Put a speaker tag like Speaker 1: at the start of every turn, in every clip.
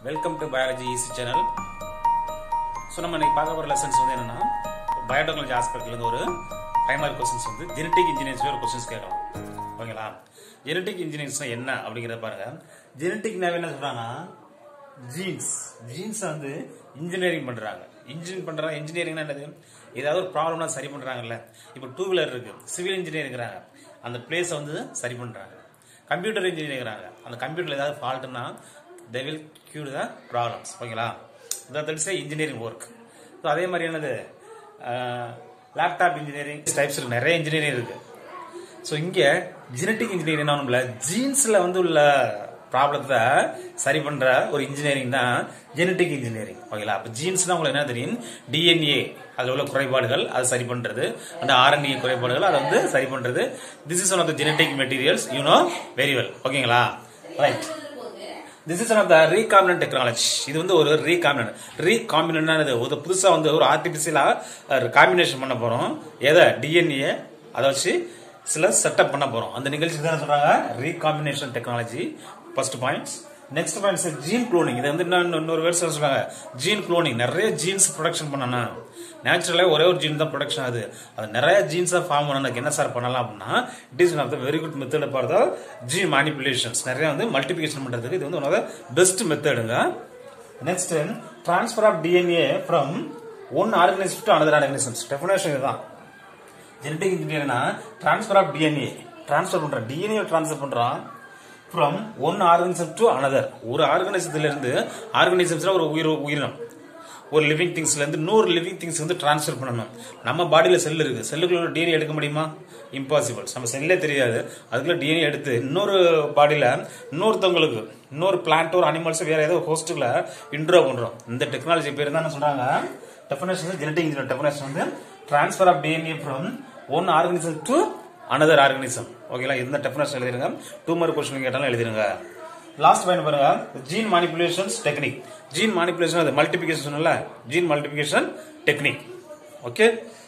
Speaker 1: welcome to biology easy channel so நம்ம இன்னைக்கு பார்க்க போகிற லெசன்ஸ் வந்து என்னன்னா பயோடெக்னாலஜி ஆஸ்பெக்ட்லேருந்து ஒரு ஃபைவ் மார்க் கொஸ்டின்ஸ் வந்து ஜெனட்டிக் இன்ஜினியர்ஸ் ஒரு கொஸ்டின்ஸ் கேட்கலாம் ஓகேங்களா ஜெனட்டிக் இன்ஜினியர்ஸ்னா என்ன அப்படிங்கிறத பாருங்க ஜெனட்டிக்னாவே என்ன சொல்றாங்கன்னா ஜீன்ஸ் ஜீன்ஸை வந்து இன்ஜினியரிங் பண்றாங்க இன்ஜினியரிங் பண்றாங்க இன்ஜினியரிங்னா என்னது ஏதாவது ஒரு ப்ராப்ளம்னா சரி பண்றாங்கல்ல இப்போ டூ வீலர் இருக்கு சிவில் இன்ஜினியரிங்கிறாங்க அந்த பிளேஸை வந்து சரி பண்றாங்க கம்ப்யூட்டர் இன்ஜினியரிங்கிறாங்க அந்த கம்ப்யூட்டர்ல ஏதாவது ஃபால்ட்னா they will cure the problems ஓகேங்களா that is engineering work so அதே மாதிரி என்னது லேப்டாப் இன்ஜினியரிங் டைப்ஸ் இருக்கு நிறைய இன்ஜினியரிங் இருக்கு ஸோ இங்கே ஜெனட்டிக் இன்ஜினியரிங் என்ன ஒன்றும் ஜீன்ஸில் வந்து உள்ள ப்ராப்ளத்தை சரி பண்ற ஒரு இன்ஜினியரிங் தான் ஜெனட்டிக் இன்ஜினியரிங் ஓகேங்களா அப்போ ஜீன்ஸ்னா உங்களுக்கு என்ன தெரியும் டிஎன்ஏ அதில் உள்ள குறைபாடுகள் அதை சரி பண்றது அந்த ஆர்என்ஏ குறைபாடுகள் அதை வந்து சரி பண்றது this is one of the genetic materials you know very well ஓகேங்களா right this is one of the recombinant technology இது வந்து ஒரு ரீகாமினன்ட் ரீகாமினன்ட் ஒரு புதுசா வந்து ஒரு ஆர்டிபிஷியலா காம்பினேஷன் பண்ண போறோம் எதை டிஎன்ஏ அதை வச்சு சில செட்டப் பண்ண போறோம் அந்த நிகழ்ச்சி தான் சொல்றாங்க recombination technology first points next points gene cloning இது வந்து இன்னும் இன்னொரு வேர்ட்ஸ் சொல்றாங்க ஜீன் குளோனிங் நிறைய ஜீன்ஸ் ப்ரொடக்ஷன் பண்ணனா நேச்சுரலாக ஒரே ஒரு ஜீன் தான் ப்ரொடக்ஷன் ஆகுது அது நிறைய ஜீன்ஸாக ஃபார்ம் பண்ணனுக்கு என்ன சார் பண்ணலாம் அப்படின்னா it is one of the very good method பார்த்தா ஜீன் மேனிப்புலேஷன்ஸ் நிறைய வந்து மல்டிபிகேஷன் பண்ணுறதுக்கு இது வந்து ஒன் ஆஃப் த பெஸ்ட் மெத்தடுங்க next transfer of DNA from one organism to another organisms definition இதுதான் ஜெனடிக் இன்ஜினியர்னா ட்ரான்ஸ்ஃபர் ஆஃப் டிஎன்ஏ ட்ரான்ஸ்ஃபர் பண்றான் டிஎன்ஏ ட்ரான்ஸ்ஃபர் பண்றான் from one organism to another ஒரு ஆர்கனிசத்துல இருந்து ஆர்கனிசம்ஸ்ல ஒரு உயிர் உயிரினம் ஒரு லிவிங் திங்ஸ்ல இருந்து நூறு லிவிங் திங்ஸ் வந்து டிரான்ஸ்ஃபர் பண்ணணும் நம்ம பாடியில செல் இருக்கு செல்லுக்குள்ள டிஎன்ஏ எடுக்க முடியுமா இம்பாசிபிள் நம்ம செல்லே தெரியாது அதுக்குள்ள டிஎன்ஏ எடுத்து இன்னொரு பாடியில இன்னொருத்தவங்களுக்கு இன்னொரு பிளான்ட் ஒரு அனிமல்ஸ் வேற ஏதோ ஹோஸ்ட்டுல இன்ட்ரோ பண்றோம் இந்த டெக்னாலஜி பேர் தான் என்ன சொல்றாங்க டெஃபினேஷன் ஜெனடிக் இன்ஜினியர் டெஃபினேஷன் வந்து transfer of DNA from one organism to another organism ஓகேங்களா இந்த டெஃபினேஷன் எழுதிருங்க டூ மார்க் கொஸ்டின் கேட்டாலும் எழுதிருங்க லாஸ்ட் பாயிண்ட் பாருங்க gene manipulations technique gene manipulation அது மல்டிபிகேஷன் சொன்னல gene multiplication technique okay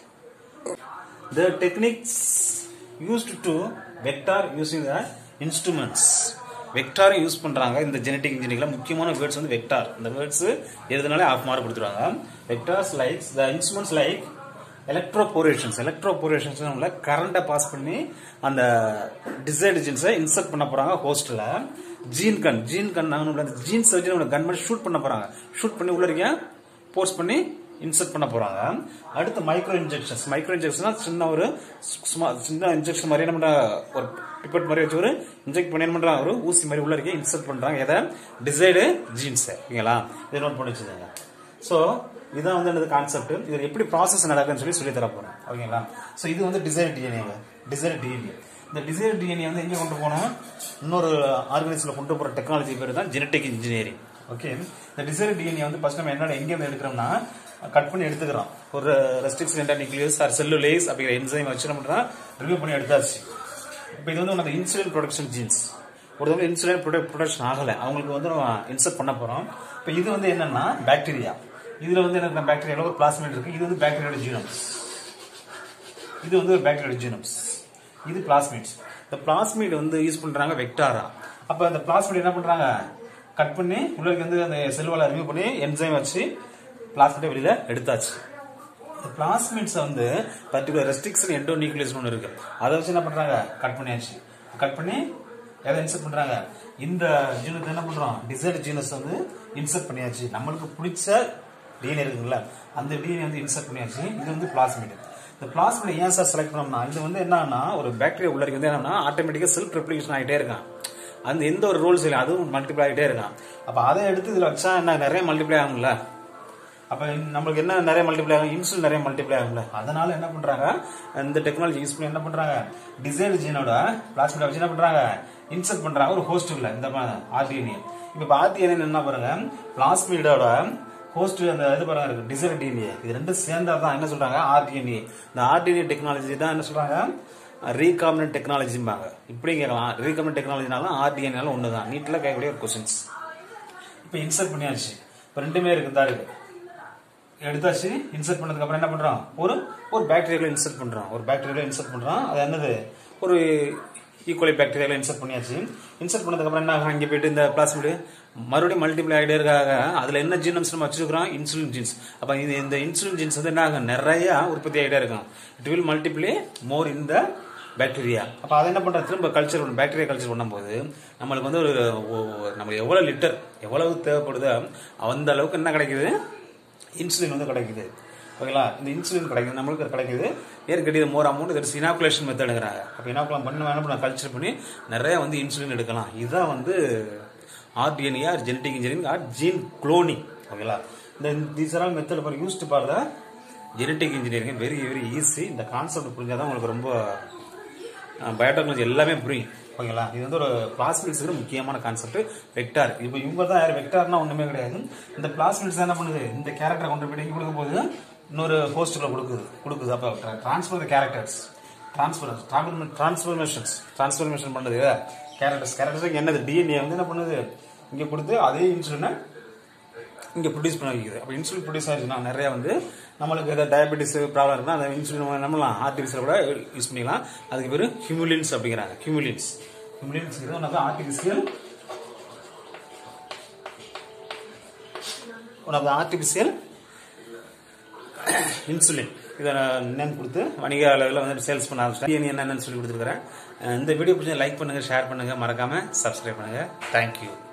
Speaker 1: the techniques used to vector using the instruments வெக்டாரை use பண்றாங்க இந்த ஜெனடிக் இன்ஜினியரிங்ல முக்கியமான வேர்ட்ஸ் வந்து வெக்டார் இந்த வேர்ட்ஸ் எதுனாலே ஆஃப் மார்க் கொடுத்துருவாங்க vectors likes the instruments like electroporations electroporations நம்மள கரண்ட்டை பாஸ் பண்ணி அந்த டிசைடு ஜீன்ஸை இன்சர்ட் பண்ண போறாங்க ஹோஸ்டல ஜீன் கன் ஜீன் கன் அந்த ஜீன்ஸ் வச்சு நம்ம கன் பண்ணி ஷூட் பண்ண போறாங்க ஷூட் பண்ணி உள்ள இருக்க போர்ஸ் பண்ணி இன்சர்ட் பண்ண போறாங்க அடுத்து மைக்ரோ இன்ஜெக்ஷன்ஸ் மைக்ரோ இன்ஜெக்ஷன் சின்ன ஒரு சின்ன இன்ஜெக்ஷன் மாதிரி என்ன பண்றாங்க ஒரு பிப்பட் மாதிரி வச்சு ஒரு இன்ஜெக்ட் பண்ணி என்ன பண்றாங்க ஒரு ஊசி மாதிரி உள்ள இருக்க இன்சர்ட் பண்றாங்க எதை டிசைடு ஜீன்ஸ் ஓகேங்களா இதை நோட் பண்ணி வச்சுக்கோங்க ஸோ இதான் வந்து எனது கான்செப்ட் இது எப்படி ப்ராசஸ் நடக்குன்னு சொல்லி சொல்லி தர போறேன் ஓகேங்களா ஸோ இது வந்து டிசைர் டிஎன்ஏ டிசைர் டிஎன்ஏ இந்த டிசைர் டிஎன்ஏ வந்து எங்கே கொண்டு போனோம் இன்னொரு ஆர்கனைஸ்ல கொண்டு போற டெக்னாலஜி பேர் தான் ஜெனட்டிக் இன்ஜினியரிங் ஓகே இந்த டிசைர் டிஎன்ஏ வந்து ஃபர்ஸ்ட் நம்ம என்னோட எங்க இருந்து எடுக்கிறோம்னா கட் பண்ணி எடுத்துக்கிறோம் ஒரு ரெஸ்ட்ரிக்ஷன் நியூக்ளியஸ் ஆர் செல்லுலேஸ் அப்படிங்கிற என்சைம் வச்சு நம்ம தான் ரிவ்யூ பண்ணி எடுத்தாச்சு இப்போ இது வந்து உனக்கு இன்சுலின் ப்ரொடக்ஷன் ஜீன்ஸ் ஒருத்தவங்க இன்சுலின் ப்ரொடக்ஷன் ஆகலை அவங்களுக்கு வந்து நம்ம இன்சர்ட் பண்ண போறோம் இப்போ இது வந்து என்னன்னா பாக்டீரியா இதுல வந்து எனக்கு பாக்டீரியால ஒரு பிளாஸ்மிட் இருக்கு இது வந்து பாக்டீரியோட ஜீனம்ஸ் இது வந்து ஒரு பாக்டீரியோட ஜீனம்ஸ் இது பிளாஸ்மிட்ஸ் இந்த பிளாஸ்மிட் வந்து யூஸ் பண்றாங்க வெக்டாரா அப்ப அந்த பிளாஸ்மிட் என்ன பண்றாங்க கட் பண்ணி உள்ளுக்கு வந்து அந்த செல்வால ரிமூவ் பண்ணி என்சைம் வச்சு பிளாஸ்மிட்டை வெளியில எடுத்தாச்சு இந்த பிளாஸ்மிட்ஸ் வந்து பர்டிகுலர் ரெஸ்ட்ரிக்ஷன் எண்டோ நியூக்ளியஸ் ஒன்று இருக்கு அதை வச்சு என்ன பண்றாங்க கட் பண்ணியாச்சு கட் பண்ணி எதை இன்சர்ட் பண்றாங்க இந்த ஜீனத்தை என்ன பண்றோம் டிசைட் ஜீனஸ் வந்து இன்சர்ட் பண்ணியாச்சு நம்மளுக்கு பிடிச்ச டிஎன்ஏ இருக்குங்களா அந்த டிஎன்ஏ வந்து இன்சர்ட் பண்ணியாச்சு இது வந்து பிளாஸ்மிட் இந்த பிளாஸ்மிட் ஏன் சார் செலக்ட் பண்ணோம்னா இது வந்து என்னன்னா ஒரு பாக்டீரியா உள்ள வந்து என்னன்னா ஆட்டோமேட்டிக்கா செல்ஃப் ரெப்ளிகேஷன் ஆகிட்டே இருக்கான் அந்த எந்த ஒரு ரூல்ஸ் இல்லை அதுவும் மல்டிப்ளை ஆகிட்டே இருக்கான் அப்ப அதை எடுத்து இதுல வச்சா என்ன நிறைய மல்டிப்ளை ஆகும்ல அப்ப நம்மளுக்கு என்ன நிறைய மல்டிப்ளை ஆகும் இன்சுலின் நிறைய மல்டிப்ளை ஆகும்ல அதனால என்ன பண்றாங்க இந்த டெக்னாலஜி யூஸ் பண்ணி என்ன பண்றாங்க டிசைன் ஜீனோட பிளாஸ்மிட் வச்சு என்ன பண்றாங்க இன்சர்ட் பண்றாங்க ஒரு ஹோஸ்ட்டுல இந்த ஆர்டிஎன்ஏ இப்ப ஆர்டிஎன்ஏ என்ன பாருங்க பிளாஸ்மிடோட ஹோஸ்ட் அந்த இது பாருங்க இருக்கு டிசைன் டிஎன்ஏ இது ரெண்டும் சேர்ந்தா தான் என்ன சொல்றாங்க ஆர்டிஎன்ஏ இந்த ஆர்டிஎன்ஏ டெக்னாலஜி தான் என்ன சொல்றாங்க ரீகாமினன்ட் டெக்னாலஜிம்பாங்க இப்படி கேட்கலாம் ரீகாமினன்ட் டெக்னாலஜினாலும் ஆர்டிஎன்ஏலும் ஒன்று தான் நீட்டில் கேட்கக்கூடிய ஒரு கொஸ்டின்ஸ் இப்போ இன்சர்ட் பண்ணியாச்சு இப்போ ரெண்டுமே இருக்கு தான் இருக்கு எடுத்தாச்சு இன்சர்ட் பண்ணதுக்கு அப்புறம் என்ன பண்றோம் ஒரு ஒரு பாக்டீரியாவில் இன்சர்ட் பண்றோம் ஒரு பாக்டீரியாவில் இன்சர்ட் பண்றோம் அது என்னது ஒரு ஈக்குவலி பாக்டீரியாவில் இன்சர்ட் பண்ணியாச்சு இன்சர்ட் பண்ணதுக்கு அப்புறம் என்ன ஆகும் இங்கே போயிட்டு இந்த பிளாஸ்மிட் மறுபடியும் மல்டிபிள் ஆகிட்டே இருக்காக அதில் என்ன ஜீனம்ஸ் நம்ம வச்சிருக்கிறோம் இன்சுலின் ஜீன்ஸ் அப்போ இது இந்த இன்சுலின் ஜீன்ஸ் வந்து என்ன ஆகும் நிறைய உற்பத்தி ஆகிட்டே இருக்கும் it will multiply more in the bacteria அப்போ அதை என்ன பண்ணுறது திரும்ப கல்ச்சர் பண்ணும் பாக்டீரியா கல்ச்சர் பண்ணும்போது நம்மளுக்கு வந்து ஒரு ஒ- நம்ம எவ்வளோ லிட்டர் எவ்வளவு தேவைப்படுதோ அந்த அளவுக்கு என்ன கிடைக்குது இன்சுலின் வந்து கிடைக்குது ஓகேங்களா இந்த இன்சுலின் கிடைக்குது நம்மளுக்கு கிடைக்குது ஏற்கனவே இது மோர் அமௌண்ட் இது இனாகுலேஷன் மெத்தடுங்கிறாங்க அப்போ இனாகுலம் பண்ணி என்ன பண்ண கல்ச்சர் பண்ணி நிறைய வந்து இன்சுலின் எடுக்கலாம் இதுதான் வந்து rDNA or genetic engineering or gene cloning ஓகேங்களா இந்த these are method for use to for the genetic engineering very very easy இந்த கான்செப்ட் புரிஞ்சாதான் உங்களுக்கு ரொம்ப பயோடெக்னாலஜி எல்லாமே புரியும் ஓகேங்களா இது வந்து ஒரு பிளாஸ்மிட்ஸுக்கு முக்கியமான கான்செப்ட் வெக்டார் இப்போ இவங்க தான் யார் வெக்டார்னா ஒண்ணுமே கிடையாது இந்த பிளாஸ்மிட்ஸ் என்ன பண்ணுது இந்த கேரக்டரை கொண்டு போய் இங்க கொடுக்கும் போது இன்னொரு போஸ்ட்ல கொடுக்குது கொடுக்குது அப்போ transfer the characters transfer transformations transformation பண்ணுது கேரக்டர்ஸ் கேரக்டர்ஸ் என்னது டிஎன்ஏ வந்து என்ன பண்ணுது இங்க கொடுத்து அதே இன்சுலினை இங்கே ப்ரொடியூஸ் பண்ண வைக்குது அப்போ இன்சுலின் ப்ரொடியூஸ் ஆயிடுச்சுன்னா நிறைய வந்து நம்மளுக்கு ஏதாவது டயபெட்டிஸ் ப்ராப்ளம் இருக்குன்னா அந்த இன்சுலின் நம்மளாம் ஆர்டிஃபிஷியல் கூட யூஸ் பண்ணிக்கலாம் அதுக்கு பேர் ஹியூமுலின்ஸ் அப்படிங்கிறாங்க ஹியூமுலின்ஸ் ஹியூமுலின்ஸ் இது ஒன்று artificial one of artificial insulin இதை நான் நேம் கொடுத்து வணிக அளவில் வந்து சேல்ஸ் பண்ண ஆரம்பிச்சிட்டேன் என்னென்னு சொல்லி கொடுத்துருக்கிறேன் இந்த வீடியோ பிடிச்சா லைக் பண்ணுங்க ஷேர் பண்ணுங்க மறக்காம சப்ஸ்கிரைப் பண்ணுங்க தேங்க்யூ